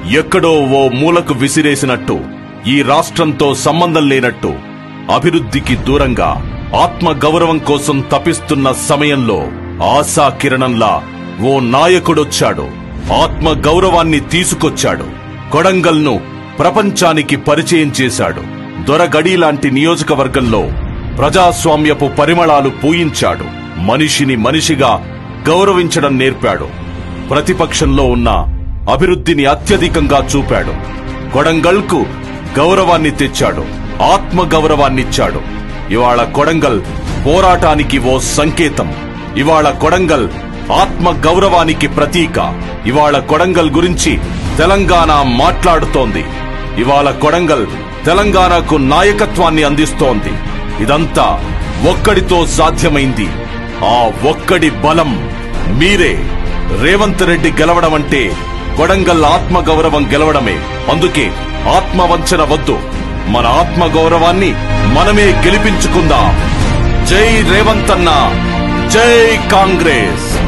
ఎక్కడో ఓ మూలకు విసిరేసినట్టు ఈ రాష్ట్రంతో సంబంధం లేనట్టు అభివృద్ధికి దూరంగా ఆత్మ గౌరవం కోసం తపిస్తున్న సమయంలో ఆశా కిరణంలా ఓ నాయకుడొచ్చాడు ఆత్మ గౌరవాన్ని తీసుకొచ్చాడు కొడంగల్ను ప్రపంచానికి పరిచయం చేశాడు దొరగడి లాంటి నియోజకవర్గంలో ప్రజాస్వామ్యపు పరిమళాలు పూయించాడు మనిషిని మనిషిగా గౌరవించడం నేర్పాడు ప్రతిపక్షంలో ఉన్న అభివృద్ధిని అత్యధికంగా చూపాడు కొడంగల్కు గౌరవాన్ని తెచ్చాడు ఆత్మ గౌరవాన్నిచ్చాడు ఇవాళ కొడంగల్ పోరాటానికి ఓ సంకేతం ఇవాళ కొడంగల్ ఆత్మ గౌరవానికి ప్రతీక ఇవాళ కొడంగల్ గురించి తెలంగాణ మాట్లాడుతోంది ఇవాళ కొడంగల్ తెలంగాణకు నాయకత్వాన్ని అందిస్తోంది ఇదంతా ఒక్కడితో సాధ్యమైంది ఆ ఒక్కడి బలం మీరే రేవంత్ రెడ్డి గెలవడం అంటే కొడంగల్ ఆత్మ గౌరవం గెలవడమే అందుకే ఆత్మవంచన వద్దు మన ఆత్మ గౌరవాన్ని మనమే గెలిపించుకుందాం జై రేవంత్ అన్న జై కాంగ్రెస్